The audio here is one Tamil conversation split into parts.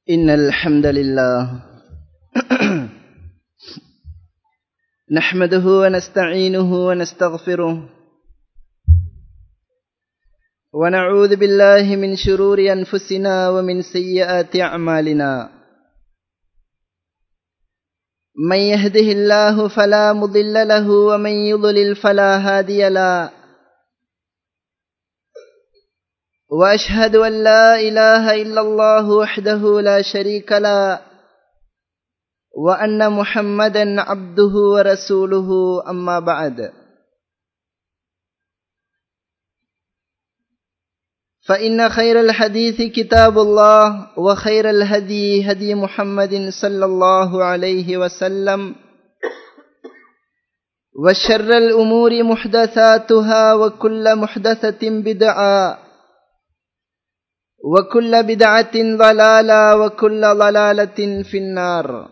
إن الحمد لله نحمده ونستعينه ونستغفره ونعوذ بالله من شرور أنفسنا ومن سيئات أعمالنا من يهده الله فلا مضل له ومن يضلل فلا هادي له واشهد ان لا اله الا الله وحده لا شريك له وان محمدا عبده ورسوله اما بعد فان خير الحديث كتاب الله وخير الهدي هدي محمد صلى الله عليه وسلم وشر الامور محدثاتها وكل محدثه بدعه وكل بدعة ضلالة وكل ضلالة في النار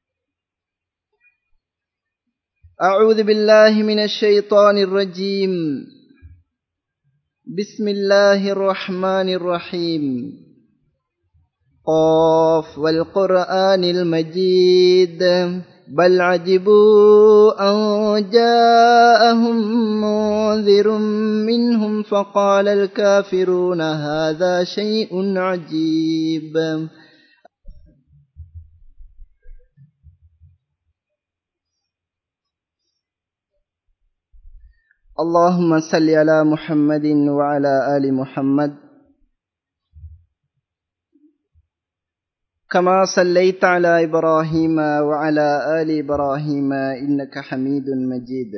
أعوذ بالله من الشيطان الرجيم بسم الله الرحمن الرحيم قاف والقرآن المجيد بل عجبوا أن جاءهم منذر منهم فقال الكافرون هذا شيء عجيب اللهم صل على محمد وعلى آل محمد كما صليت على إبراهيم وعلى آل إبراهيم إنك حميد مجيد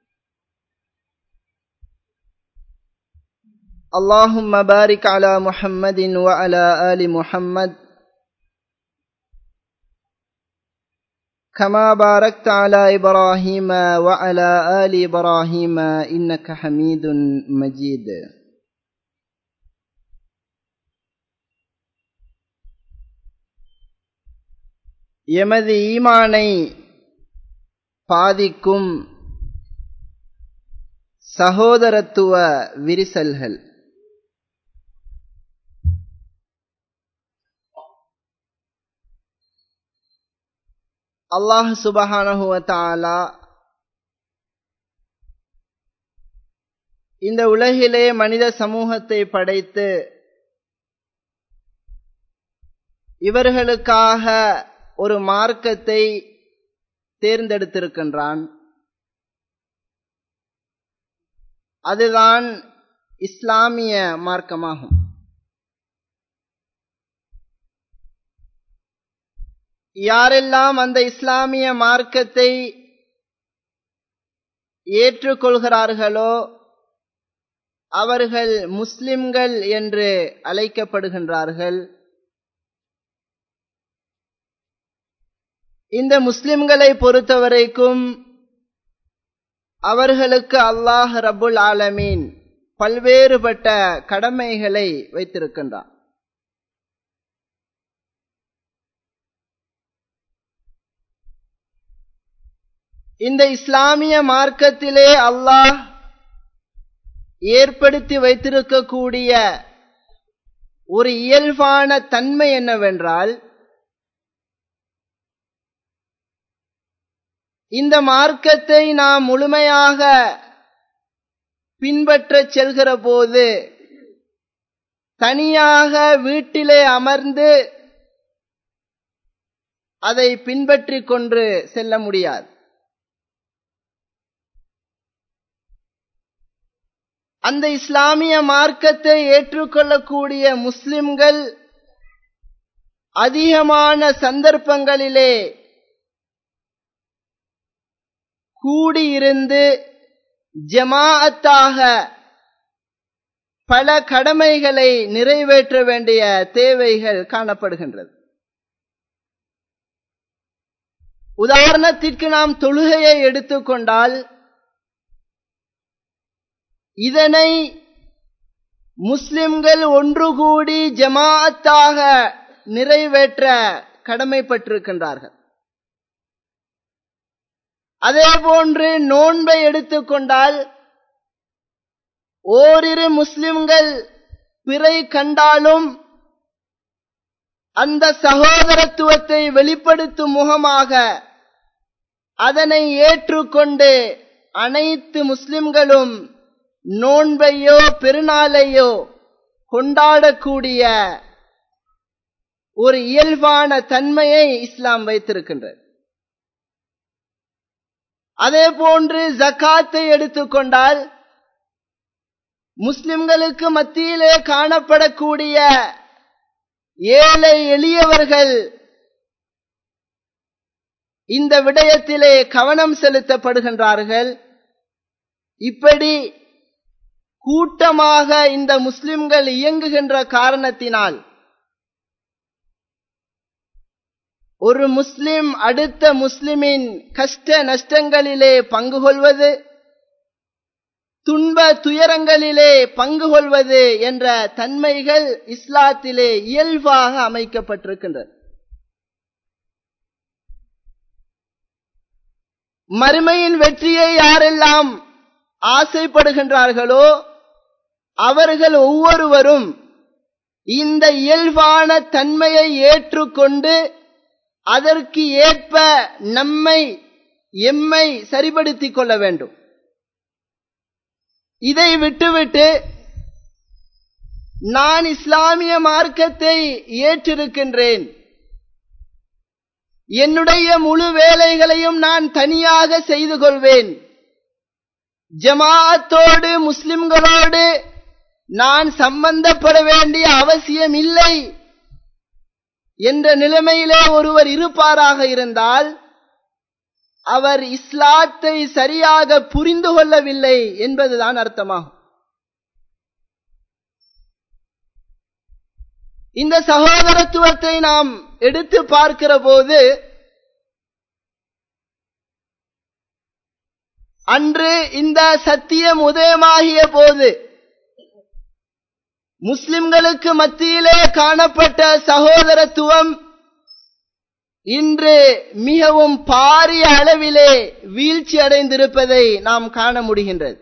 اللهم بارك على محمد وعلى آل محمد كما باركت على إبراهيم وعلى آل إبراهيم إنك حميد مجيد எமது ஈமானை பாதிக்கும் சகோதரத்துவ விரிசல்கள் அல்லாஹ் சுபஹானஹுவத்தாலா இந்த உலகிலே மனித சமூகத்தை படைத்து இவர்களுக்காக ஒரு மார்க்கத்தை தேர்ந்தெடுத்திருக்கின்றான் அதுதான் இஸ்லாமிய மார்க்கமாகும் யாரெல்லாம் அந்த இஸ்லாமிய மார்க்கத்தை ஏற்றுக்கொள்கிறார்களோ அவர்கள் முஸ்லிம்கள் என்று அழைக்கப்படுகின்றார்கள் இந்த முஸ்லிம்களை பொறுத்தவரைக்கும் அவர்களுக்கு அல்லாஹ் ரபுல் ஆலமீன் பல்வேறுபட்ட கடமைகளை வைத்திருக்கின்றான் இந்த இஸ்லாமிய மார்க்கத்திலே அல்லாஹ் ஏற்படுத்தி வைத்திருக்கக்கூடிய ஒரு இயல்பான தன்மை என்னவென்றால் இந்த மார்க்கத்தை நாம் முழுமையாக பின்பற்ற செல்கிற போது தனியாக வீட்டிலே அமர்ந்து அதை பின்பற்றி கொண்டு செல்ல முடியாது அந்த இஸ்லாமிய மார்க்கத்தை ஏற்றுக்கொள்ளக்கூடிய முஸ்லிம்கள் அதிகமான சந்தர்ப்பங்களிலே கூடியிருந்து ஜமாஅத்தாக பல கடமைகளை நிறைவேற்ற வேண்டிய தேவைகள் காணப்படுகின்றது உதாரணத்திற்கு நாம் தொழுகையை எடுத்துக்கொண்டால் இதனை முஸ்லிம்கள் ஒன்று கூடி ஜமாஅத்தாக நிறைவேற்ற கடமைப்பட்டிருக்கின்றார்கள் அதே போன்று நோன்பை எடுத்துக்கொண்டால் ஓரிரு முஸ்லிம்கள் பிறை கண்டாலும் அந்த சகோதரத்துவத்தை வெளிப்படுத்தும் முகமாக அதனை ஏற்றுக்கொண்டு அனைத்து முஸ்லிம்களும் நோன்பையோ பெருநாளையோ கொண்டாடக்கூடிய ஒரு இயல்பான தன்மையை இஸ்லாம் வைத்திருக்கின்றது அதே போன்று ஜக்காத்தை எடுத்துக்கொண்டால் முஸ்லிம்களுக்கு மத்தியிலே காணப்படக்கூடிய ஏழை எளியவர்கள் இந்த விடயத்திலே கவனம் செலுத்தப்படுகின்றார்கள் இப்படி கூட்டமாக இந்த முஸ்லிம்கள் இயங்குகின்ற காரணத்தினால் ஒரு முஸ்லிம் அடுத்த முஸ்லிமின் கஷ்ட நஷ்டங்களிலே பங்கு கொள்வது துன்ப துயரங்களிலே பங்கு கொள்வது என்ற தன்மைகள் இஸ்லாத்திலே இயல்பாக அமைக்கப்பட்டிருக்கின்றன மறுமையின் வெற்றியை யாரெல்லாம் ஆசைப்படுகின்றார்களோ அவர்கள் ஒவ்வொருவரும் இந்த இயல்பான தன்மையை ஏற்றுக்கொண்டு அதற்கு ஏற்ப நம்மை எம்மை சரிபடுத்திக் கொள்ள வேண்டும் இதை விட்டுவிட்டு நான் இஸ்லாமிய மார்க்கத்தை ஏற்றிருக்கின்றேன் என்னுடைய முழு வேலைகளையும் நான் தனியாக செய்து கொள்வேன் ஜமாஅத்தோடு முஸ்லிம்களோடு நான் சம்பந்தப்பட வேண்டிய அவசியம் இல்லை என்ற நிலைமையிலே ஒருவர் இருப்பாராக இருந்தால் அவர் இஸ்லாத்தை சரியாக புரிந்து கொள்ளவில்லை என்பதுதான் அர்த்தமாகும் இந்த சகோதரத்துவத்தை நாம் எடுத்து பார்க்கிற போது அன்று இந்த சத்தியம் உதயமாகிய போது முஸ்லிம்களுக்கு மத்தியிலே காணப்பட்ட சகோதரத்துவம் இன்று மிகவும் பாரிய அளவிலே வீழ்ச்சி அடைந்திருப்பதை நாம் காண முடிகின்றது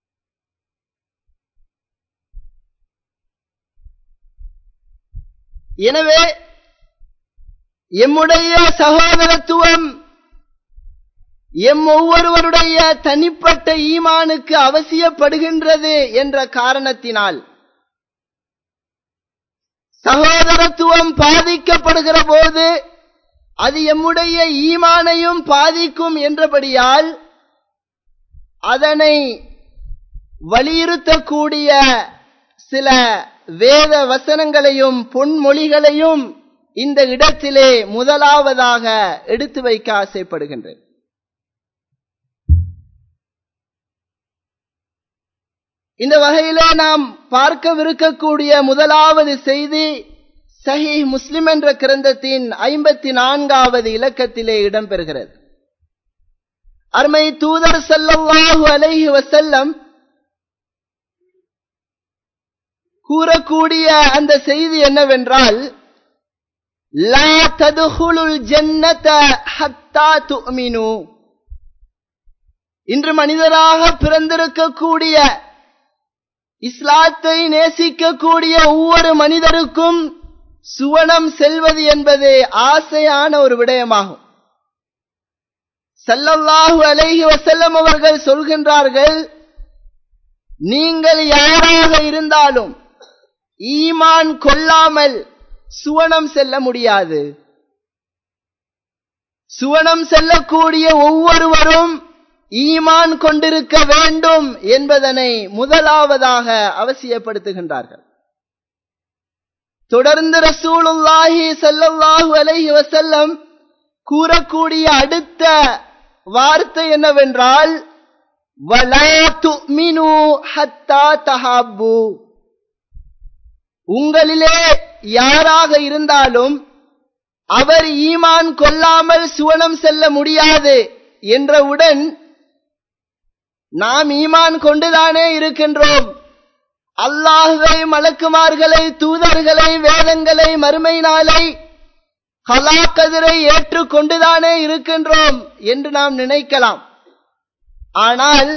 எனவே எம்முடைய சகோதரத்துவம் எம் ஒவ்வொருவருடைய தனிப்பட்ட ஈமானுக்கு அவசியப்படுகின்றது என்ற காரணத்தினால் சகோதரத்துவம் பாதிக்கப்படுகிற போது அது எம்முடைய ஈமானையும் பாதிக்கும் என்றபடியால் அதனை வலியுறுத்தக்கூடிய சில வேத வசனங்களையும் பொன்மொழிகளையும் இந்த இடத்திலே முதலாவதாக எடுத்து வைக்க ஆசைப்படுகின்றேன் இந்த வகையிலே நாம் பார்க்கவிருக்கக்கூடிய முதலாவது செய்தி சஹி முஸ்லிம் என்ற கிரந்தத்தின் ஐம்பத்தி நான்காவது இலக்கத்திலே இடம்பெறுகிறது அருமை தூதர் சல்லல்லாஹு அலைஹி வசல்லம் கூறக்கூடிய அந்த செய்தி என்னவென்றால் லா ததுகுலுல் ஜன்னத ஹத்தா துமினு இன்று மனிதராக பிறந்திருக்கக்கூடிய இஸ்லாத்தை நேசிக்கக்கூடிய ஒவ்வொரு மனிதருக்கும் சுவனம் செல்வது என்பது ஆசையான ஒரு விடயமாகும் சல்லல்லாஹு அலைஹி வசல்லம் அவர்கள் சொல்கின்றார்கள் நீங்கள் யாராக இருந்தாலும் ஈமான் கொள்ளாமல் சுவனம் செல்ல முடியாது சுவனம் செல்லக்கூடிய ஒவ்வொருவரும் ஈமான் கொண்டிருக்க வேண்டும் என்பதனை முதலாவதாக அவசியப்படுத்துகின்றார்கள் தொடர்ந்து ரசூலுல்லாஹி சல்லல்லாஹு அலைஹி வசல்லம் கூறக்கூடிய அடுத்த வார்த்தை என்னவென்றால் வலா துமினு ஹத்தா தஹாப்பு உங்களிலே யாராக இருந்தாலும் அவர் ஈமான் கொள்ளாமல் சுவனம் செல்ல முடியாது என்றவுடன் நாம் ஈமான் கொண்டுதானே இருக்கின்றோம் அல்லாஹுவை மலக்குமார்களை தூதர்களை வேதங்களை மறுமை நாளை கலாக்கதிரை ஏற்றுக்கொண்டுதானே இருக்கின்றோம் என்று நாம் நினைக்கலாம் ஆனால்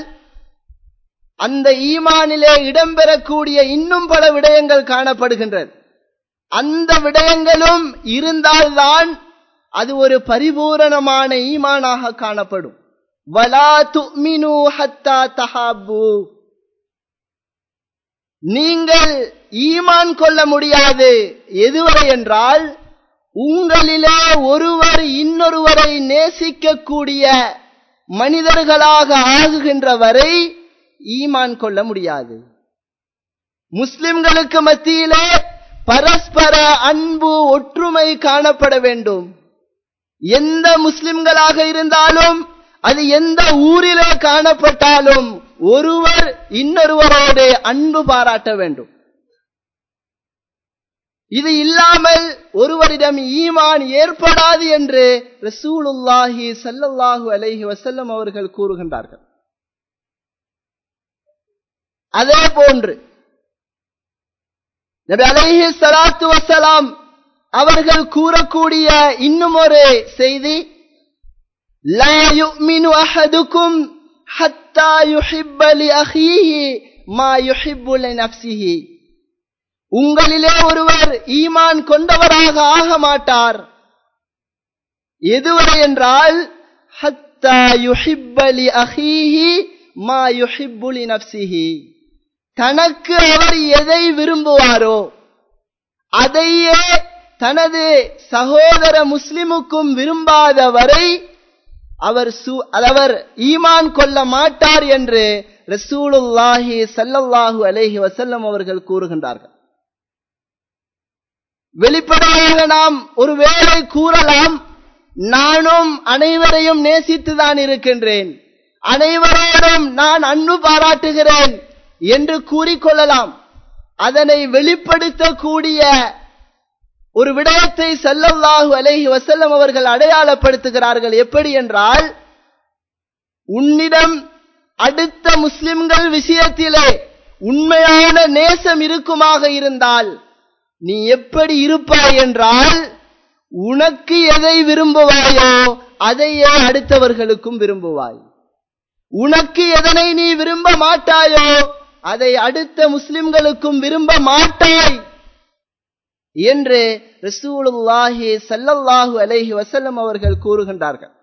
அந்த ஈமானிலே இடம்பெறக்கூடிய இன்னும் பல விடயங்கள் காணப்படுகின்றது அந்த விடயங்களும் இருந்தால்தான் அது ஒரு பரிபூரணமான ஈமானாக காணப்படும் வலா துமினு ஹத்தா தஹாபு நீங்கள் ஈமான் கொள்ள முடியாது எதுவரை என்றால் உங்களிலே ஒருவர் இன்னொருவரை நேசிக்கக்கூடிய மனிதர்களாக ஆகுகின்ற வரை ஈமான் கொள்ள முடியாது முஸ்லிம்களுக்கு மத்தியிலே பரஸ்பர அன்பு ஒற்றுமை காணப்பட வேண்டும் எந்த முஸ்லிம்களாக இருந்தாலும் அது எந்த ஊரிலே காணப்பட்டாலும் ஒருவர் இன்னொருவரோடு அன்பு பாராட்ட வேண்டும் இது இல்லாமல் ஒருவரிடம் ஈமான் ஏற்படாது என்று ரசூலுல்லாஹி சல்லல்லாஹு அலைஹி வசல்லம் அவர்கள் கூறுகின்றார்கள் அதே போன்று நபி அலைஹி ஸலாத்து வஸலாம் அவர்கள் கூறக்கூடிய இன்னும் ஒரு செய்தி லா யுமினு அஹதுக்கும் ஹத்தா யுஹிப்ப லி அஹீஹி மா யுஹிப்பு லி நஃப்ஸிஹி உங்களிலே ஒருவர் ஈமான் கொண்டவராக ஆக மாட்டார் எதுவரை என்றால் ஹத்தா யுஹிப்ப லி அஹீஹி மா யுஹிப்பு லி நஃப்ஸிஹி தனக்கு அவர் எதை விரும்புவாரோ அதையே தனது சகோதர முஸ்லிமுக்கும் விரும்பாத வரை அவர் அவர் ஈமான் கொள்ள மாட்டார் என்று ரசூலுல்லாஹி சல்லல்லாஹு அலைஹி வசல்லம் அவர்கள் கூறுகின்றார்கள் வெளிப்படையாக நாம் ஒரு வேளை கூறலாம் நானும் அனைவரையும் நேசித்துதான் இருக்கின்றேன் அனைவரோடும் நான் அன்பு பாராட்டுகிறேன் என்று கூறிக்கொள்ளலாம் அதனை வெளிப்படுத்தக்கூடிய ஒரு விடயத்தை செல்லல்லாஹு அலைஹி வசல்லம் அவர்கள் அடையாளப்படுத்துகிறார்கள் எப்படி என்றால் உன்னிடம் அடுத்த முஸ்லிம்கள் விஷயத்திலே உண்மையான நேசம் இருக்குமாக இருந்தால் நீ எப்படி இருப்பாய் என்றால் உனக்கு எதை விரும்புவாயோ அதையே அடுத்தவர்களுக்கும் விரும்புவாய் உனக்கு எதனை நீ விரும்ப மாட்டாயோ அதை அடுத்த முஸ்லிம்களுக்கும் விரும்ப மாட்டாய் என்று ரசூலுல்லாஹி சல்லல்லாஹு அலைஹி வசல்லம் அவர்கள் கூறுகின்றார்கள்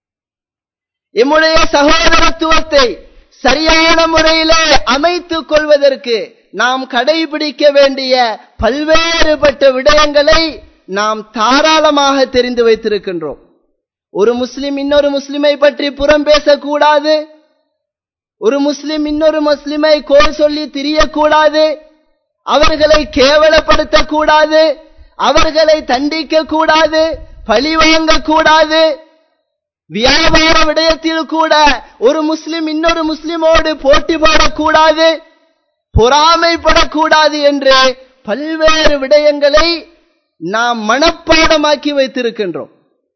எம்முடைய சகோதரத்துவத்தை சரியான முறையிலே அமைத்துக் கொள்வதற்கு நாம் கடைபிடிக்க வேண்டிய பல்வேறுபட்ட விடயங்களை நாம் தாராளமாக தெரிந்து வைத்திருக்கின்றோம் ஒரு முஸ்லிம் இன்னொரு முஸ்லிமை பற்றி புறம் பேசக்கூடாது ஒரு முஸ்லிம் இன்னொரு முஸ்லிமை கோல் சொல்லி திரியக்கூடாது அவர்களை கேவலப்படுத்தக்கூடாது அவர்களை தண்டிக்க கூடாது பழி கூடாது வியாபார விடயத்தில் கூட ஒரு முஸ்லிம் இன்னொரு முஸ்லிமோடு போட்டி போடக்கூடாது பொறாமைப்படக்கூடாது என்று பல்வேறு விடயங்களை நாம் மனப்பாடமாக்கி வைத்திருக்கின்றோம்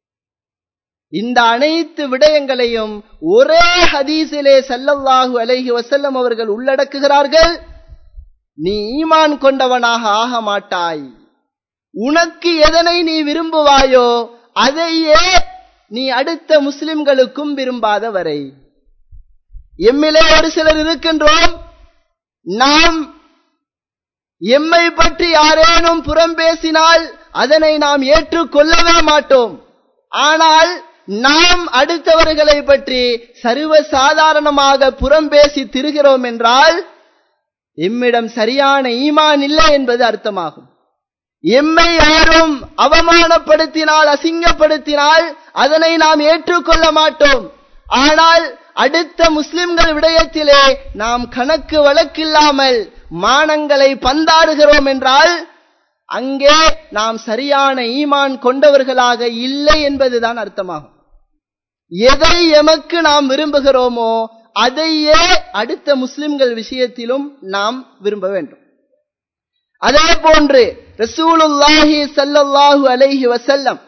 இந்த அனைத்து விடயங்களையும் ஒரே ஹதீஸிலே சல்லல்லாஹு அலைஹி வசல்லம் அவர்கள் உள்ளடக்குகிறார்கள் நீ ஈமான் கொண்டவனாக ஆக மாட்டாய் உனக்கு எதனை நீ விரும்புவாயோ அதையே நீ அடுத்த முஸ்லிம்களுக்கும் விரும்பாத வரை எம்மிலே ஒரு சிலர் இருக்கின்றோம் நாம் எம்மை பற்றி யாரேனும் புறம் பேசினால் அதனை நாம் ஏற்றுக்கொள்ளவே மாட்டோம் ஆனால் நாம் அடுத்தவர்களை பற்றி சர்வ சாதாரணமாக புறம் பேசி திரிகிறோம் என்றால் எம்மிடம் சரியான ஈமான் இல்லை என்பது அர்த்தமாகும் எம்மை யாரும் அவமானப்படுத்தினால் அசிங்கப்படுத்தினால் அதனை நாம் ஏற்றுக்கொள்ள மாட்டோம் ஆனால் அடுத்த முஸ்லிம்கள் விடயத்திலே நாம் கணக்கு வழக்கில்லாமல் மானங்களை பந்தாடுகிறோம் என்றால் அங்கே நாம் சரியான ஈமான் கொண்டவர்களாக இல்லை என்பதுதான் அர்த்தமாகும் எதை எமக்கு நாம் விரும்புகிறோமோ அதையே அடுத்த முஸ்லிம்கள் விஷயத்திலும் நாம் விரும்ப வேண்டும் அதே போன்று ரசூலுல்லாஹி சல்லல்லாஹு அலைஹி வசல்லம்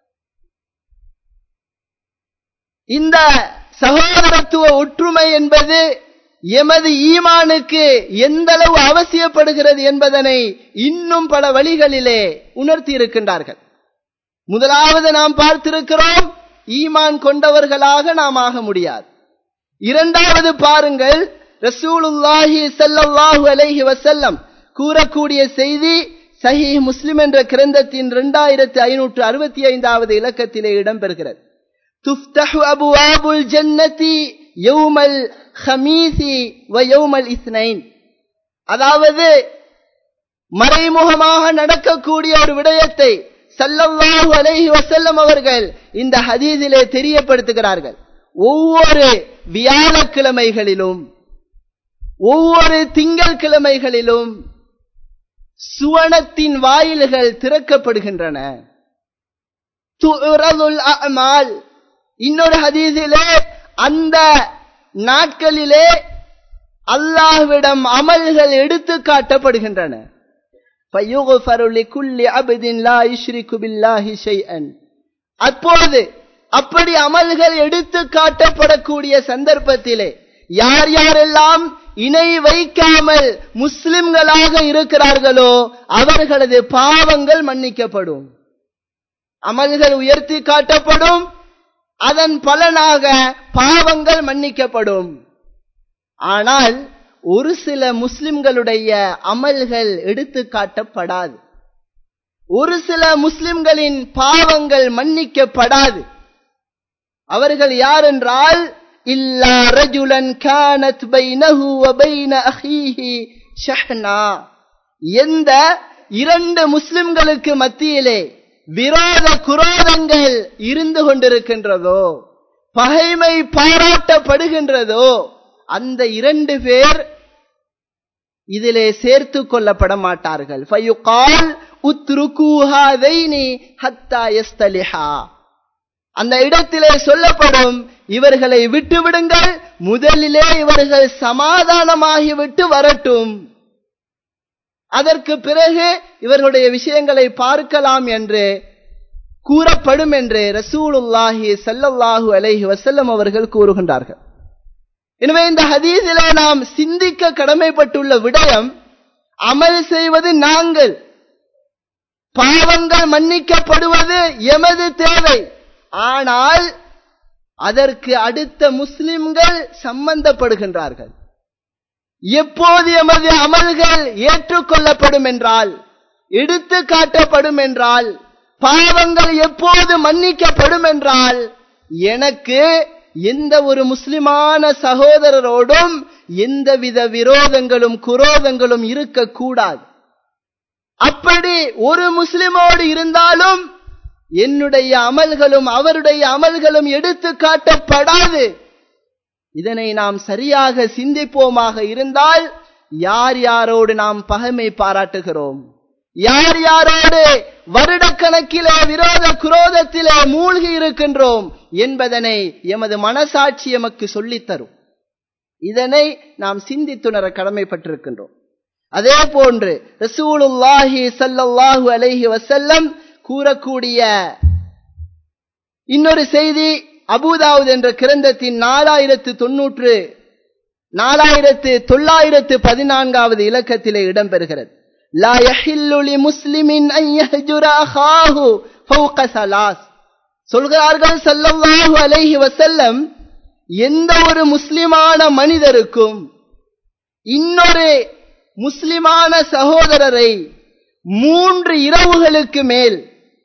இந்த சகோதரத்துவ ஒற்றுமை என்பது எமது ஈமானுக்கு எந்த அளவு அவசியப்படுகிறது என்பதனை இன்னும் பல வழிகளிலே உணர்த்தி இருக்கின்றார்கள் முதலாவது நாம் பார்த்திருக்கிறோம் ஈமான் கொண்டவர்களாக நாம் ஆக முடியாது இரண்டாவது பாருங்கள் ரசூலுல்லாஹி சல்லல்லாஹு அலைஹி வசல்லம் கூறக்கூடிய செய்தி சஹி முஸ்லிம் என்ற கிரந்தத்தின் இரண்டாயிரத்தி ஐநூற்று அறுபத்தி ஐந்தாவது இலக்கத்திலே இடம்பெறுகிறது துஃப்தஹு அபுவாபுல் ஜன்னதி யௌமல் ஹமீசி வ யௌமல் இஸ்னைன் அதாவது மறைமுகமாக நடக்கக்கூடிய ஒரு விடயத்தை சல்லல்லாஹு அலைஹி வசல்லம் அவர்கள் இந்த ஹதீஸிலே தெரியப்படுத்துகிறார்கள் ஒவ்வொரு வியாழக்கிழமைகளிலும் ஒவ்வொரு திங்கள் கிழமைகளிலும் சுவனத்தின் வாயில்கள் திறக்கப்படுகின்றன அமால் இன்னொரு ஹதீஸிலே அந்த நாட்களிலே அல்லாஹ்விடம் அமல்கள் எடுத்து காட்டப்படுகின்றன அப்போது அப்படி அமல்கள் எடுத்து காட்டப்படக்கூடிய சந்தர்ப்பத்திலே யார் யாரெல்லாம் இணை வைக்காமல் முஸ்லிம்களாக இருக்கிறார்களோ அவர்களது பாவங்கள் மன்னிக்கப்படும் அமல்கள் உயர்த்தி காட்டப்படும் அதன் பலனாக பாவங்கள் மன்னிக்கப்படும் ஆனால் ஒரு சில முஸ்லிம்களுடைய அமல்கள் எடுத்து காட்டப்படாது ஒரு சில முஸ்லிம்களின் பாவங்கள் மன்னிக்கப்படாது அவர்கள் யார் என்றால் இல்லா ரஜுலன் கானத் பைனஹு வ பைன அஹீஹி ஷஹ்னா எந்த இரண்டு முஸ்லிம்களுக்கு மத்தியிலே விரோத குரோதங்கள் இருந்து கொண்டிருக்கின்றதோ பகைமை பாராட்டப்படுகின்றதோ அந்த இரண்டு பேர் இதிலே சேர்த்து கொள்ளப்பட மாட்டார்கள் அந்த இடத்திலே சொல்லப்படும் இவர்களை விட்டுவிடுங்கள் முதலிலே இவர்கள் சமாதானமாகி விட்டு வரட்டும் அதற்கு பிறகு இவர்களுடைய விஷயங்களை பார்க்கலாம் என்று கூறப்படும் என்று ரசூலுல்லாஹி சல்லல்லாஹு அலைஹி வசல்லம் அவர்கள் கூறுகின்றார்கள் எனவே இந்த ஹதீஸிலே நாம் சிந்திக்க கடமைப்பட்டுள்ள விடயம் அமல் செய்வது நாங்கள் பாவங்கள் மன்னிக்கப்படுவது எமது தேவை ஆனால் அதற்கு அடுத்த முஸ்லிம்கள் சம்பந்தப்படுகின்றார்கள் எப்போது எமது அமல்கள் ஏற்றுக்கொள்ளப்படும் என்றால் எடுத்து காட்டப்படும் என்றால் பாவங்கள் எப்போது மன்னிக்கப்படும் என்றால் எனக்கு எந்த ஒரு முஸ்லிமான சகோதரரோடும் எந்தவித விரோதங்களும் குரோதங்களும் இருக்கக்கூடாது அப்படி ஒரு முஸ்லிமோடு இருந்தாலும் என்னுடைய அமல்களும் அவருடைய அமல்களும் எடுத்து காட்டப்படாது இதனை நாம் சரியாக சிந்திப்போமாக இருந்தால் யார் யாரோடு நாம் பகைமை பாராட்டுகிறோம் யார் யாரோடு வருடக்கணக்கிலே விரோத குரோதத்திலே மூழ்கி இருக்கின்றோம் என்பதனை எமது மனசாட்சி எமக்கு சொல்லித்தரும் இதனை நாம் சிந்தித்துணர கடமைப்பட்டிருக்கின்றோம் அதே போன்று ரசூலுல்லாஹி சல்லல்லாஹு அலைஹி வசல்லம் கூறக்கூடிய இன்னொரு செய்தி அபுதாவுத் என்ற கிரந்தத்தின் நாலாயிரத்து தொன்னூற்று நாலாயிரத்து தொள்ளாயிரத்து பதினான்காவது இலக்கத்திலே இடம்பெறுகிறது லா யஹில்லு முஸ்லிமின் அன் யஹ்ஜுர அஹாஹு ஃபௌக ஸலாஸ் சொல்கிறார்கள் ஸல்லல்லாஹு அலைஹி வஸல்லம் எந்த ஒரு முஸ்லிமான மனிதருக்கும் இன்னொரு முஸ்லிமான சகோதரரை மூன்று இரவுகளுக்கு மேல்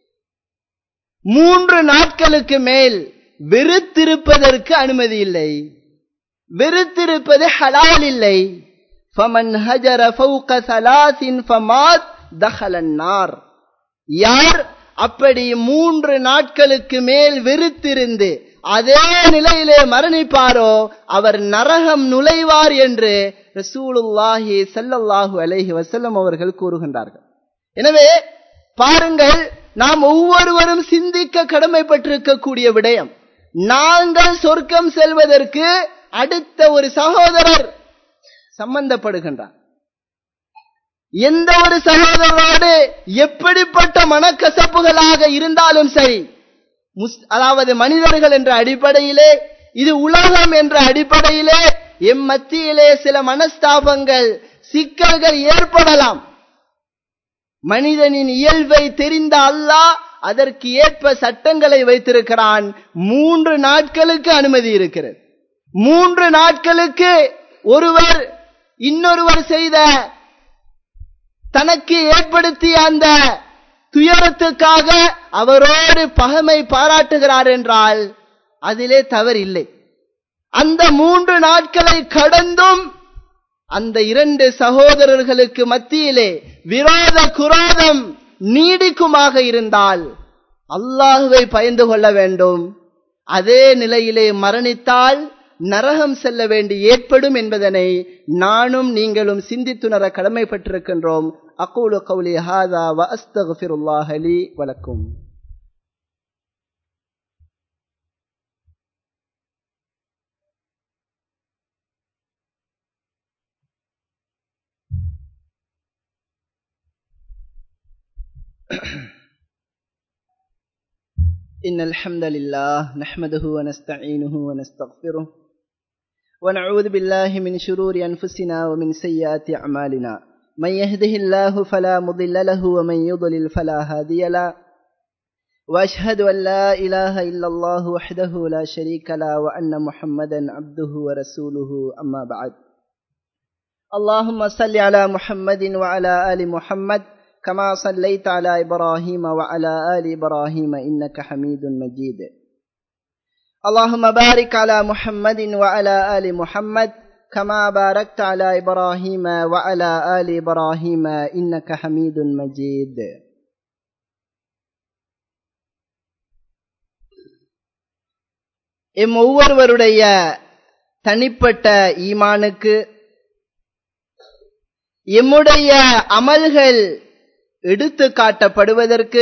மூன்று நாட்களுக்கு மேல் வெறுத்திருப்பதற்கு அனுமதி இல்லை வெறுத்திருப்பது ஹலால் இல்லை ஃபமன் ஹஜர ஃபௌக சலாசின் ஃபமாத் தஹலன்னார் யார் அப்படி மூன்று நாட்களுக்கு மேல் வெறுத்திருந்து அதே நிலையிலே மரணிப்பாரோ அவர் நரகம் நுழைவார் என்று ரசூலுல்லாஹி ஸல்லல்லாஹு அலைஹி வஸல்லம் அவர்கள் கூறுகின்றார்கள் எனவே பாருங்கள் நாம் ஒவ்வொருவரும் சிந்திக்க கடமைப்பட்டிருக்கக்கூடிய விடயம் நாங்கள் சொர்க்கம் செல்வதற்கு அடுத்த ஒரு சகோதரர் சம்பந்தப்படுகின்றார் எந்த ஒரு சகோதரரோடு எப்படிப்பட்ட மனக்கசப்புகளாக இருந்தாலும் சரி அதாவது மனிதர்கள் என்ற அடிப்படையிலே இது உலகம் என்ற அடிப்படையிலே எம் மத்தியிலே சில மனஸ்தாபங்கள் சிக்கல்கள் ஏற்படலாம் மனிதனின் இயல்பை தெரிந்த அல்லாஹ் அதற்கு ஏற்ப சட்டங்களை வைத்திருக்கிறான் மூன்று நாட்களுக்கு அனுமதி இருக்கிறது மூன்று நாட்களுக்கு ஒருவர் இன்னொருவர் செய்த தனக்கு ஏற்படுத்திய அந்த துயரத்துக்காக அவரோடு பகமை பாராட்டுகிறார் என்றால் அதிலே தவறில்லை அந்த மூன்று நாட்களை கடந்தும் அந்த இரண்டு சகோதரர்களுக்கு மத்தியிலே விரோத குரோதம் நீடிக்குமாக இருந்தால் அல்லாஹுவை பயந்து கொள்ள வேண்டும் அதே நிலையிலே மரணித்தால் நரகம் செல்ல வேண்டி ஏற்படும் என்பதனை நானும் நீங்களும் சிந்தித்துணர கடமைப்பட்டிருக்கின்றோம் அக்கூலு கவுலி ஹாதா வ அஸ்தகுஃபிருல்லாஹ் லி வலக்கும் إن الحمد لله نحمده ونستعينه ونستغفره ونعوذ بالله من شرور أنفسنا ومن سيئات أعمالنا من يهده الله فلا مضل له ومن يضلل فلا هادي له وأشهد أن لا إله إلا الله وحده لا شريك له وأن محمدا عبده ورسوله أما بعد اللهم صل على محمد وعلى آل محمد كما صليت على إبراهيم وعلى آل إبراهيم إنك حميد مجيد اللهم بارك على محمد وعلى آل محمد كما باركت على إبراهيم وعلى آل إبراهيم إنك حميد مجيد எம் ஒவ்வொருவருடைய தனிப்பட்ட ஈமானுக்கு எம்முடைய அமல்கள் எடுத்து காட்டப்படுவதற்கு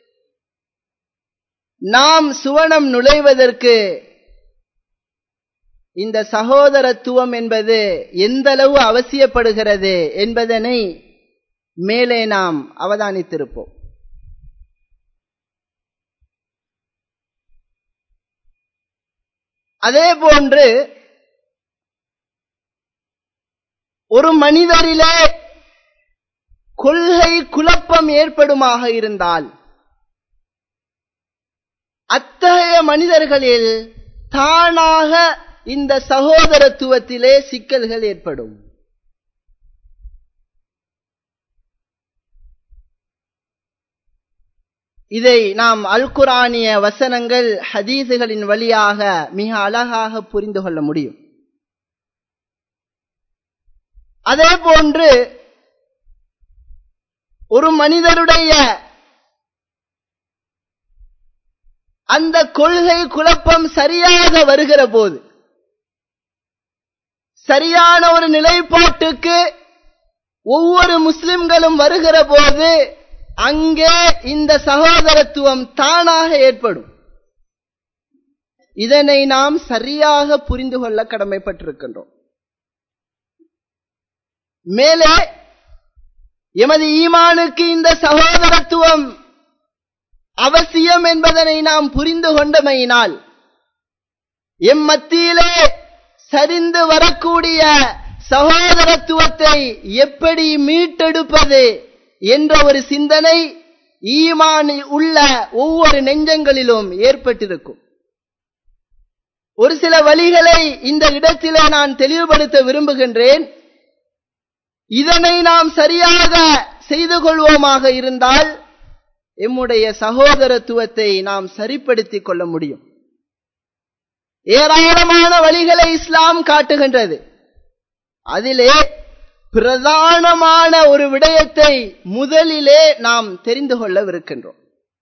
நாம் சுவனம் நுழைவதற்கு இந்த சகோதரத்துவம் என்பது எந்தளவு அவசியப்படுகிறது என்பதனை மேலே நாம் அவதானித்திருப்போம் அதே போன்று ஒரு மனிதரிலே கொள்கை குழப்பம் ஏற்படுமாக இருந்தால் அத்தகைய மனிதர்களில் தானாக இந்த சகோதரத்துவத்திலே சிக்கல்கள் ஏற்படும் இதை நாம் அல் குரானிய வசனங்கள் ஹதீசுகளின் வழியாக மிக அழகாக புரிந்து கொள்ள முடியும் அதே போன்று ஒரு மனிதருடைய அந்த கொள்கை குழப்பம் சரியாக வருகிற போது சரியான ஒரு நிலைப்பாட்டுக்கு ஒவ்வொரு முஸ்லிம்களும் வருகிற போது அங்கே இந்த சகோதரத்துவம் தானாக ஏற்படும் இதனை நாம் சரியாக புரிந்து கொள்ள கடமைப்பட்டிருக்கின்றோம் மேலே எமது ஈமானுக்கு இந்த சகோதரத்துவம் அவசியம் என்பதனை நாம் புரிந்து கொண்டமையினால் எம் மத்தியிலே சரிந்து வரக்கூடிய சகோதரத்துவத்தை எப்படி மீட்டெடுப்பது என்ற ஒரு சிந்தனை ஈமான் உள்ள ஒவ்வொரு நெஞ்சங்களிலும் ஏற்பட்டிருக்கும் ஒரு சில வழிகளை இந்த இடத்திலே நான் தெளிவுபடுத்த விரும்புகின்றேன் இதனை நாம் சரியாக செய்து கொள்வோமாக இருந்தால் எம்முடைய சகோதரத்துவத்தை நாம் சரிப்படுத்திக் கொள்ள முடியும் ஏராளமான வழிகளை இஸ்லாம் காட்டுகின்றது அதிலே பிரதானமான ஒரு விடயத்தை முதலிலே நாம் தெரிந்து கொள்ளவிருக்கின்றோம்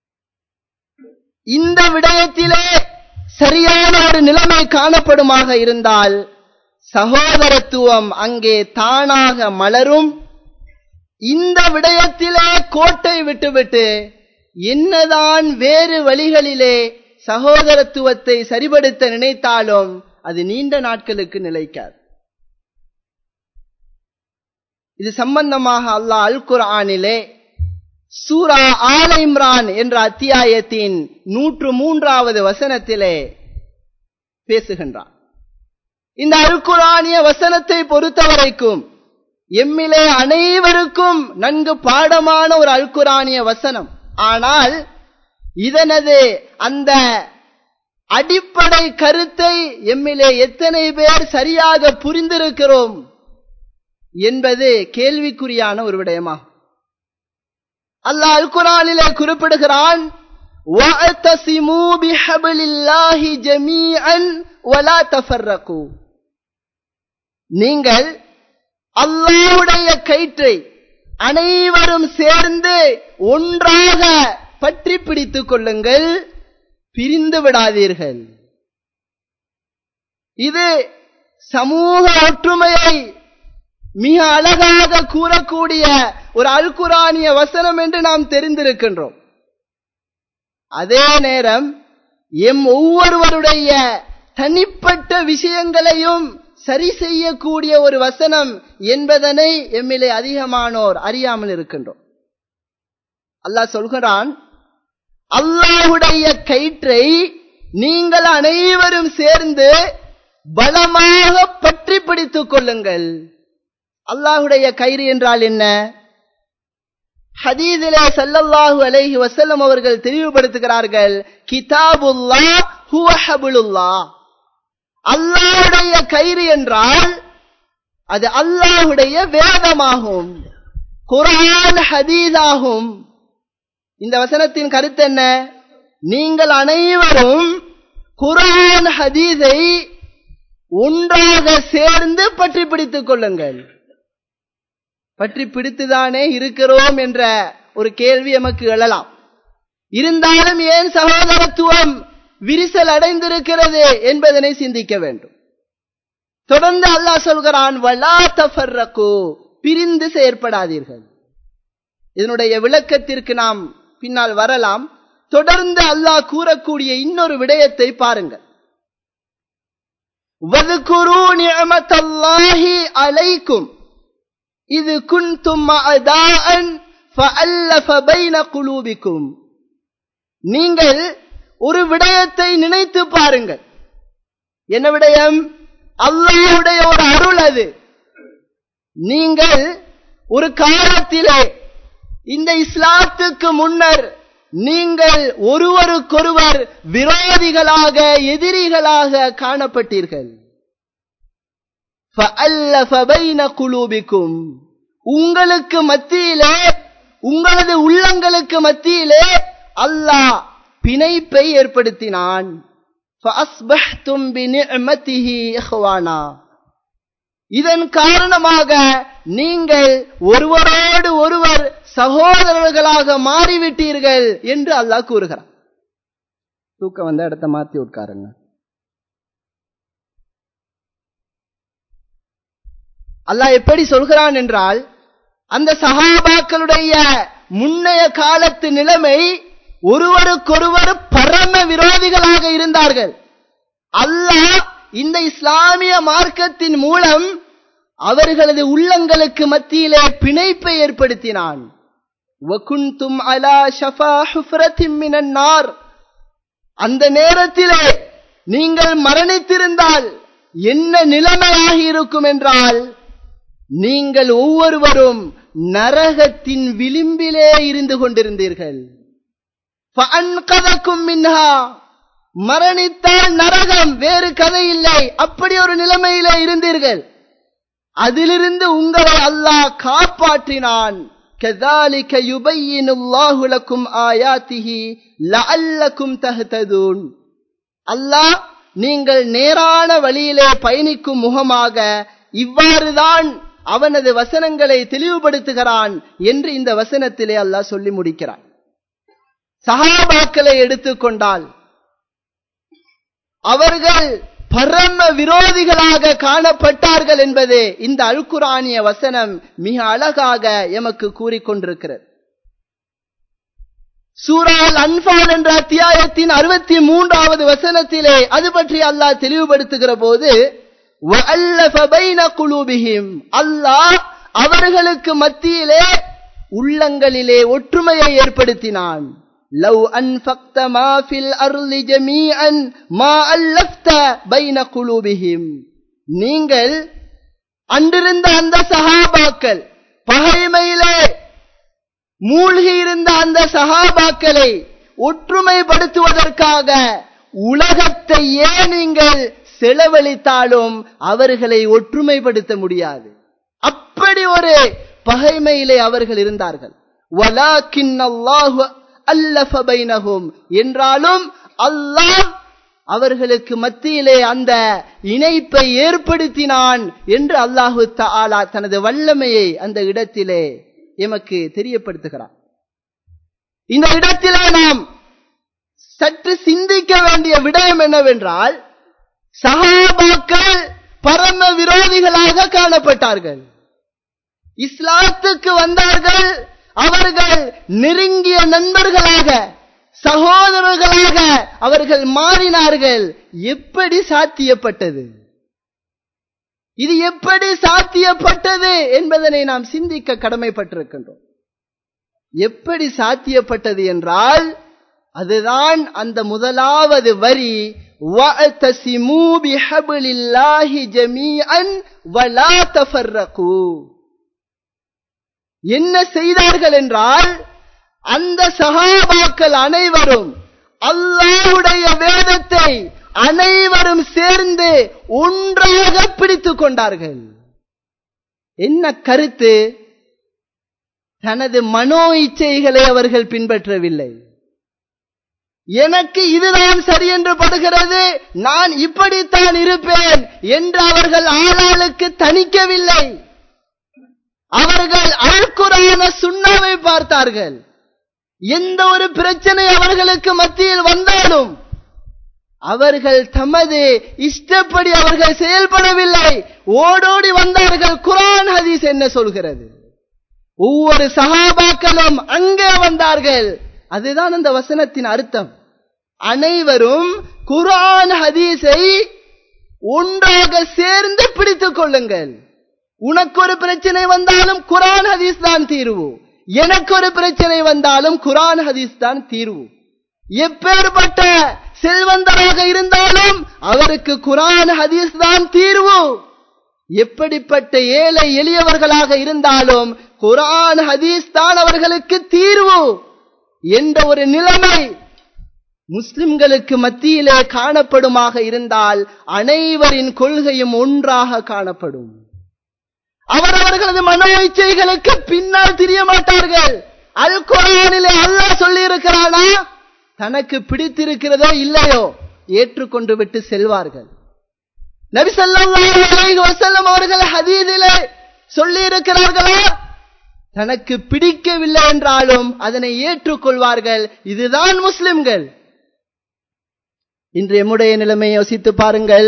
இந்த விடயத்திலே சரியான ஒரு நிலைமை காணப்படுமாக இருந்தால் சகோதரத்துவம் அங்கே தானாக மலரும் இந்த விடயத்திலே கோட்டை விட்டுவிட்டு என்னதான் வேறு வழிகளிலே சகோதரத்துவத்தை சரிபடுத்த நினைத்தாலும் அது நீண்ட நாட்களுக்கு நிலைக்காது இது சம்பந்தமாக அல்லாஹ் அல் குர்ஆனிலே சூரா ஆல இம்ரான் என்ற அத்தியாயத்தின் நூற்று மூன்றாவது வசனத்திலே பேசுகின்றான் இந்த அல்குரானிய வசனத்தை பொறுத்தவரைக்கும் எம்மிலே அனைவருக்கும் நன்கு பாடமான ஒரு அல்குரானிய வசனம் ஆனால் இதனது அந்த அடிப்படை கருத்தை எம்மிலே எத்தனை பேர் சரியாக புரிந்திருக்கிறோம் என்பது கேள்விக்குறியான ஒரு விடயமாகும் அல்லாஹ் அல் குரானிலே குறிப்பிடுகிறான் وَاعْتَصِمُوا بِحَبْلِ اللَّهِ جَمِيعًا وَلَا تَفَرَّقُوا நீங்கள் அல்லாஹ்வுடைய கயிற்றை அனைவரும் சேர்ந்து ஒன்றாக பற்றி பிடித்துக் கொள்ளுங்கள் பிரிந்து விடாதீர்கள் இது சமூக ஒற்றுமையை மிக அழகாக கூறக்கூடிய ஒரு அல்குரானிய வசனம் என்று நாம் தெரிந்திருக்கின்றோம் அதே நேரம் எம் ஒவ்வொருவருடைய தனிப்பட்ட விஷயங்களையும் சரி செய்யக்கூடிய ஒரு வசனம் என்பதனை எம்மிலே அதிகமானோர் அறியாமல் இருக்கின்றோம் அல்லாஹ் சொல்கிறான் அல்லாஹுடைய கயிற்றை நீங்கள் அனைவரும் சேர்ந்து பலமாக பற்றி பிடித்துக் கொள்ளுங்கள் அல்லாஹுடைய கயிறு என்றால் என்ன ஹதீதிலே சல்லல்லாஹு அலைஹி வஸல்லம் அவர்கள் தெளிவுபடுத்துகிறார்கள் கிதாபுல்லா ஹுவ ஹபுலுல்லா அல்லாஹுடைய கயிறு என்றால் அது அல்லாஹுடைய வேதமாகும் குரான் ஹதீஸாகும் இந்த வசனத்தின் கருத்து என்ன நீங்கள் அனைவரும் குரான் ஹதீஸை ஒன்றாக சேர்ந்து பற்றி பிடித்துக் கொள்ளுங்கள் பற்றி பிடித்துதானே இருக்கிறோம் என்ற ஒரு கேள்வி எமக்கு எழலாம் இருந்தாலும் ஏன் சகோதரத்துவம் விரிசல் அடைந்திருக்கிறது என்பதனை சிந்திக்க வேண்டும் தொடர்ந்து அல்லாஹ் சொல்கிறான் வலா தஃபர்ரகு பிரிந்து செயற்படாதீர்கள் இதனுடைய விளக்கத்திற்கு நாம் பின்னால் வரலாம் தொடர்ந்து அல்லாஹ் கூறக்கூடிய இன்னொரு விடயத்தை பாருங்கள் وَاذْكُرُوا نِعْمَةَ اللَّهِ عَلَيْكُمْ إِذْ كُنْتُمْ أَعْدَاءً فَأَلَّفَ بَيْنَ قُلُوبِكُمْ நீங்கள் ஒரு விடயத்தை நினைத்து பாருங்கள் என்ன விடயம் அல்லாஹ்வுடைய ஒரு அருள் அது நீங்கள் ஒரு காலத்திலே இந்த இஸ்லாத்துக்கு முன்னர் நீங்கள் ஒருவருக்கொருவர் விரோதிகளாக எதிரிகளாக காணப்பட்டீர்கள் فَأَلَّفَ بَيْنَ قُلُوبِكُمْ உங்களுக்கு மத்தியிலே உங்களது உள்ளங்களுக்கு மத்தியிலே அல்லாஹ் பிணைப்பை ஏற்படுத்தினான் فَأَصْبَحْتُمْ بِنِعْمَتِهِ إِخْوَانًا இதன் காரணமாக நீங்கள் ஒருவரோடு ஒருவர் சகோதரர்களாக மாறிவிட்டீர்கள் என்று அல்லாஹ் கூறுகிறார் தூக்கம் வந்த இடத்த மாத்தி உட்காருங்க அல்லாஹ் எப்படி சொல்கிறான் என்றால் அந்த சகாபாக்களுடைய முன்னைய காலத்து நிலைமை ஒருவருக்கொருவர் பரம விரோதிகளாக இருந்தார்கள் அல்லாஹ் இந்த இஸ்லாமிய மார்க்கத்தின் மூலம் அவர்களது உள்ளங்களுக்கு மத்தியிலே பிணைப்பை ஏற்படுத்தினான் وَكُنْتُمْ عَلَى شَفَا حُفْرَةٍ مِّنَ النَّارِ அந்த நேரத்திலே நீங்கள் மரணித்திருந்தால் என்ன நிலைமையாகி இருக்கும் என்றால் நீங்கள் ஒவ்வொருவரும் நரகத்தின் விளிம்பிலே இருந்து கொண்டிருந்தீர்கள் فَأَنْقَذَكُم مِّنْهَا மரணித்தால் நரகம் வேறு கதை இல்லை அப்படி ஒரு நிலைமையிலே இருந்தீர்கள் அதிலிருந்து உங்களை அல்லாஹ் காப்பாற்றினான் كذلك يبين الله لكم آياته لعلكم تهتدون அல்லாஹ் நீங்கள் நேரான வழியிலே பயணிக்கும் முகமாக இவ்வாறுதான் அவனது வசனங்களை தெளிவுபடுத்துகிறான் என்று இந்த வசனத்திலே அல்லாஹ் சொல்லி முடிக்கிறான் சஹாபாக்களை எடுத்துக்கொண்டால் அவர்கள் பரம விரோதிகளாக காணப்பட்டார்கள் என்பது இந்த அல்குரானிய வசனம் மிக அழகாக எமக்கு கூறிக்கொண்டிருக்கிறது சூரால் அன்பால் என்ற அத்தியாயத்தின் அறுபத்தி மூன்றாவது வசனத்திலே அது பற்றி அல்லாஹ் தெளிவுபடுத்துகிற போது அல்லாஹ் அவர்களுக்கு மத்தியிலே உள்ளங்களிலே ஒற்றுமையை ஏற்படுத்தினான் لو أنفقت ما في الأرض جميعا ما ألفت بين قلوبهم நீங்கள் அன்றிருந்த அந்த சஹாபாக்கள் பகைமையிலே மூழ்கி இருந்த அந்த சஹாபாக்களை ஒற்றுமைப்படுத்துவதற்காக உலகத்தையே நீங்கள் செலவழித்தாலும் அவர்களை ஒற்றுமைப்படுத்த முடியாது அப்படி ஒரு பகைமையிலே அவர்கள் இருந்தார்கள் வலாக்கின் அல்லாஹு அல்லஃப பைனஹும் என்றாலும் அல்லாஹ் அவர்களுக்கு மத்தியிலே அந்த இணைப்பை ஏற்படுத்தினான் என்று அல்லாஹு தஆலா தனது வல்லமையை அந்த இடத்திலே எமக்கு தெரியப்படுத்துகிறார் இந்த இடத்திலே நாம் சற்று சிந்திக்க வேண்டிய விடயம் என்னவென்றால் சஹாபாக்கள் பரம விரோதிகளாக காணப்பட்டார்கள் இஸ்லாத்துக்கு வந்தார்கள் அவர்கள் நெருங்கிய நண்பர்களாக சகோதரர்களாக அவர்கள் மாறினார்கள் எப்படி சாத்தியப்பட்டது இது எப்படி சாத்தியப்பட்டது என்பதனை நாம் சிந்திக்க கடமைப்பட்டிருக்கின்றோம் எப்படி சாத்தியப்பட்டது என்றால் அதுதான் அந்த முதலாவது வரி வஅதசிமூ பிஹப்லில்லாஹி ஜமீஅன் வலா தஃபர்ரகு என்ன செய்தார்கள் என்றால் அந்த சஹாபாக்கள் அனைவரும் அல்லாஹ்வுடைய வேதத்தை அனைவரும் சேர்ந்து ஒன்றாக பிடித்துக் கொண்டார்கள் என்ன கருத்து தனது மனோ இச்சைகளை அவர்கள் பின்பற்றவில்லை எனக்கு இதுதான் சரி என்று படுகிறது நான் இப்படித்தான் இருப்பேன் என்று அவர்கள் ஆளாளுக்கு தணிக்கவில்லை அவர்கள் அழ்குறான சுண்ணாவை பார்த்தார்கள் எந்த ஒரு பிரச்சனை அவர்களுக்கு மத்தியில் வந்தாலும் அவர்கள் தமது இஷ்டப்படி அவர்கள் செயல்படவில்லை ஓடோடி வந்தார்கள் குரான் ஹதீஸ் என்ன சொல்கிறது ஒவ்வொரு சகாபாக்களும் அங்கே வந்தார்கள் அதுதான் அந்த வசனத்தின் அர்த்தம் அனைவரும் குரான் ஹதீஸை ஒன்றாக சேர்ந்து பிடித்துக் கொள்ளுங்கள் உனக்கு ஒரு பிரச்சனை வந்தாலும் குரான் ஹதீஸ் தான் தீர்வு எனக்கு ஒரு பிரச்சனை வந்தாலும் குரான் ஹதீஸ் தான் தீர்வு எப்பேற்பட்ட செல்வந்தராக இருந்தாலும் அவருக்கு குரான் ஹதீஸ் தான் தீர்வு எப்படிப்பட்ட ஏழை எளியவர்களாக இருந்தாலும் குரான் ஹதீஸ் தான் அவர்களுக்கு தீர்வு என்ற ஒரு நிலைமை முஸ்லிம்களுக்கு மத்தியிலே காணப்படுமாக இருந்தால் அனைவரின் கொள்கையும் ஒன்றாக காணப்படும் அவரவர்களது மனோ இச்சைகளுக்கு பின்னால் திரிய மாட்டார்கள் அல் குரானிலே அல்லாஹ் சொல்லி இருக்கிறானா தனக்கு பிடித்திருக்கிறதோ இல்லையோ ஏற்றுக்கொண்டு விட்டு செல்வார்கள் நபி ஸல்லல்லாஹு அலைஹி வஸல்லம் அவர்கள் ஹதீஸிலே சொல்லி இருக்கிறார்களா தனக்கு பிடிக்கவில்லை என்றாலும் அதனை ஏற்றுக்கொள்வார்கள் இதுதான் முஸ்லிம்கள் இன்று எம்முடைய நிலைமை யோசித்து பாருங்கள்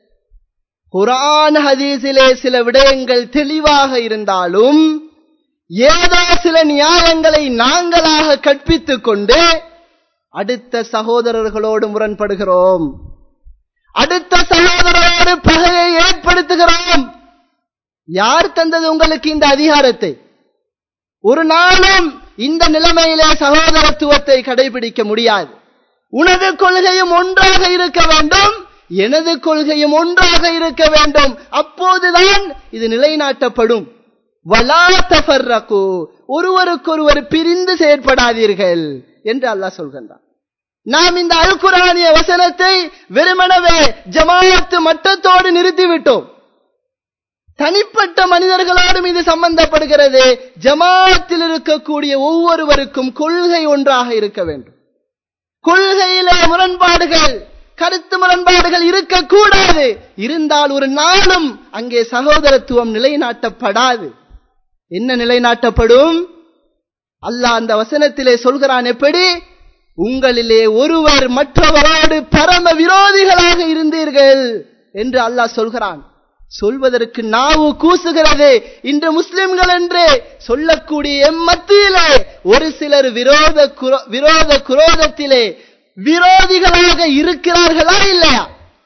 குரான் ஹதீஸிலே சில விடயங்கள் தெளிவாக இருந்தாலும் ஏதோ சில நியாயங்களை நாங்களாக கற்பித்துக் கொண்டு அடுத்த சகோதரர்களோடு முரண்படுகிறோம் அடுத்த சகோதரரோடு பகையை ஏற்படுத்துகிறோம் யார் தந்தது உங்களுக்கு இந்த அதிகாரத்தை ஒரு நாளும் இந்த நிலைமையிலே சகோதரத்துவத்தை கடைபிடிக்க முடியாது உனது கொள்கையும் ஒன்றாக இருக்க வேண்டும் எனது கொள்கையும் ஒன்றாக இருக்க வேண்டும் அப்போதுதான் இது நிலைநாட்டப்படும் வலா தஃபர்ரகு ஒருவருக்கொருவர் பிரிந்து செயற்படாதீர்கள் என்று அல்லாஹ் சொல்கின்றான் நாம் இந்த அல் குரானிய வசனத்தை வெறுமனவே ஜமாஅத்து மட்டத்தோடு நிறுத்திவிட்டோம் தனிப்பட்ட மனிதர்களோடும் இது சம்பந்தப்படுகிறது ஜமாத்தில் இருக்கக்கூடிய ஒவ்வொருவருக்கும் கொள்கை ஒன்றாக இருக்க வேண்டும் கொள்கையிலே முரண்பாடுகள் கருத்து முரண்பாடுகள் இருக்கக்கூடாது இருந்தால் ஒரு நாளும் அங்கே சகோதரத்துவம் நிலைநாட்டப்படாது என்ன நிலைநாட்டப்படும் அல்லாஹ் அந்த வசனத்திலே சொல்கிறான் எப்படி உங்களிலே ஒருவர் மற்றவரோடு பரம விரோதிகளாக இருந்தீர்கள் என்று அல்லாஹ் சொல்கிறான் சொல்வதற்கு நாவு கூசுகிறது இன்று முஸ்லிம்கள் என்று சொல்லக்கூடிய எம் மத்தியிலே ஒரு சிலர் விரோத குரோ- விரோத குரோதத்திலே விரோதிகளாக இருக்கிறார்களா இல்லையா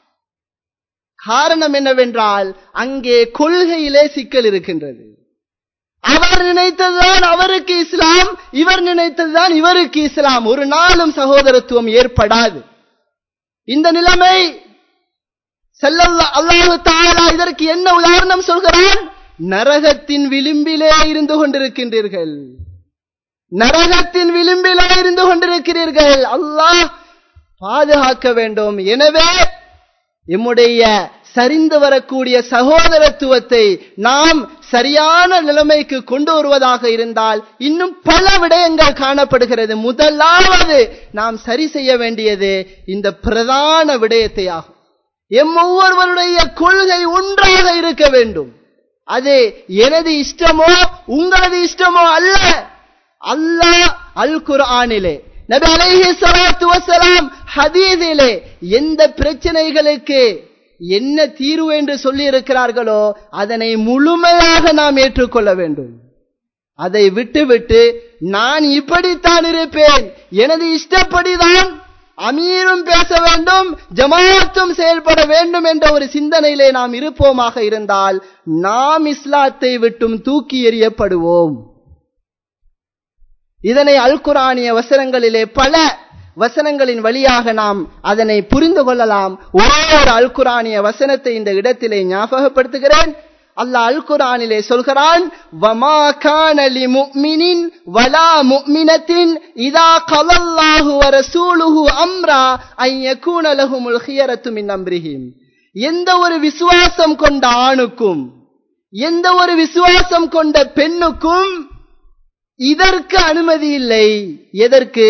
காரணம் என்னவென்றால் அங்கே கொள்கையிலே சிக்கல் இருக்கின்றது அவர் நினைத்ததுதான் அவருக்கு இஸ்லாம் இவர் நினைத்ததுதான் இவருக்கு இஸ்லாம் ஒரு நாளும் சகோதரத்துவம் ஏற்படாது இந்த நிலைமை செல்லல்லா அல்லாஹு தாலா இதற்கு என்ன உதாரணம் சொல்கிறான் நரகத்தின் விளிம்பிலே இருந்து கொண்டிருக்கின்றீர்கள் நரகத்தின் விளிம்பிலே இருந்து கொண்டிருக்கிறீர்கள் அல்லாஹ் பாதுகாக்க வேண்டும் எனவே எம்முடைய சரிந்து வரக்கூடிய சகோதரத்துவத்தை நாம் சரியான நிலைமைக்கு கொண்டு வருவதாக இருந்தால் இன்னும் பல விடயங்கள் காணப்படுகிறது முதலாவது நாம் சரி செய்ய வேண்டியது இந்த பிரதான விடயத்தை ஆகும் எம் ஒவ்வொருவருடைய கொள்கை ஒன்றாக இருக்க வேண்டும் அது எனது இஷ்டமோ உங்களது இஷ்டமோ அல்ல அல்லாஹ் அல் குர்ஆனிலே நபி அலைஹி ஸலாத்து வஸலாம் ஹதீஸிலே எந்த பிரச்சனைகளுக்கு என்ன தீர்வு என்று சொல்லி இருக்கிறார்களோ அதனை முழுமையாக நாம் ஏற்றுக்கொள்ள வேண்டும் அதை விட்டுவிட்டு நான் இப்படித்தான் இருப்பேன் எனது இஷ்டப்படிதான் அமீரும் பேச வேண்டும் ஜமாத்தும் செயல்பட வேண்டும் என்ற ஒரு சிந்தனையிலே நாம் இருப்போமாக இருந்தால் நாம் இஸ்லாத்தை விட்டும் தூக்கி எறியப்படுவோம் இதனை அல் குரானிய வசனங்களிலே பல வசனங்களின் வழியாக நாம் அதனை புரிந்து கொள்ளலாம் ஒரே ஒரு அல் குரானிய வசனத்தை இந்த இடத்திலே ஞாபகப்படுத்துகிறேன் அல்லாஹ் அல் குரானிலே சொல்கிறான் வமா கான லிமுஃமினின் வலா முஃமினத்தின் இதா கலல்லாஹு வ ரசூலுஹு அம்ரா அன் யகூன லஹுமுல் ஹியரத்து மின் அம்ரிஹிம் எந்த ஒரு விசுவாசம் கொண்ட ஆணுக்கும் எந்த ஒரு விசுவாசம் கொண்ட பெண்ணுக்கும் இதற்கு அனுமதி இல்லை எதற்கு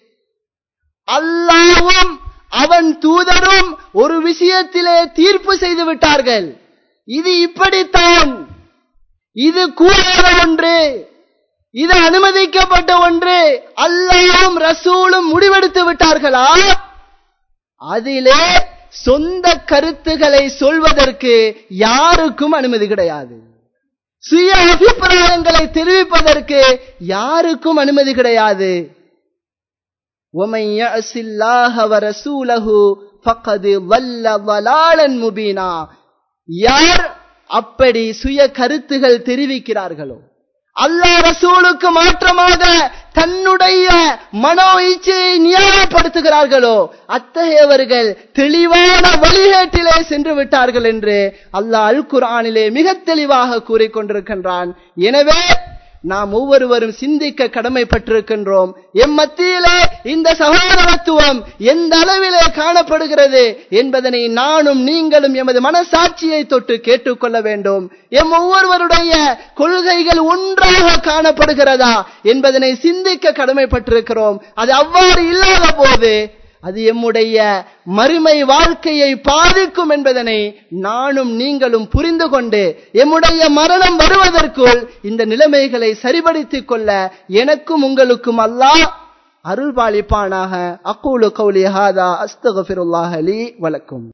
அல்லாவும் அவன் தூதரும் ஒரு விஷயத்திலே தீர்ப்பு செய்து விட்டார்கள் இது இப்படித்தான் இது கூடாத ஒன்று இது அனுமதிக்கப்பட்ட ஒன்று அல்லாவும் ரசூலும் முடிவெடுத்து விட்டார்களா அதிலே சொந்த கருத்துக்களை சொல்வதற்கு யாருக்கும் அனுமதி கிடையாது சுய அபிப்பிராயங்களை தெரிவிப்பதற்கு யாருக்கும் அனுமதி கிடையாது وَمَن يَعْصِ اللَّهَ وَرَسُولَهُ فَقَدْ ضَلَّ ضَلَالًا مُبِينًا யார் அப்படி சுய கருத்துகள் தெரிவிக்கிறார்களோ அல்லாஹ் ரசூலுக்கு மாற்றமாக தன்னுடைய மனோ இச்சையை நியாயப்படுத்துகிறார்களோ அத்தகையவர்கள் தெளிவான வழிகேட்டிலே சென்று விட்டார்கள் என்று அல்லாஹ் அல் குர்ஆனிலே மிக தெளிவாக கூறிக்கொண்டிருக்கின்றான் எனவே நாம் ஒவ்வொருவரும் சிந்திக்க கடமைப்பட்டிருக்கின்றோம் எம் மத்தியிலே இந்த சகோதரத்துவம் எந்த அளவிலே காணப்படுகிறது என்பதனை நானும் நீங்களும் எமது மனசாட்சியை தொட்டு கேட்டுக்கொள்ள வேண்டும் எம் ஒவ்வொருவருடைய கொள்கைகள் ஒன்றாக காணப்படுகிறதா என்பதனை சிந்திக்க கடமைப்பட்டிருக்கிறோம் அது அவ்வாறு இல்லாத போது அது எம்முடைய மறுமை வாழ்க்கையை பாதிக்கும் என்பதனை நானும் நீங்களும் புரிந்து கொண்டு எம்முடைய மரணம் வருவதற்குள் இந்த நிலைமைகளை சரிபடுத்திக் கொள்ள எனக்கும் உங்களுக்கும் அல்லாஹ் அருள்பாலிப்பானாக அக்கூலு கௌலி ஹாதா அஸ்தகபிருல்லாஹலி வழக்கும்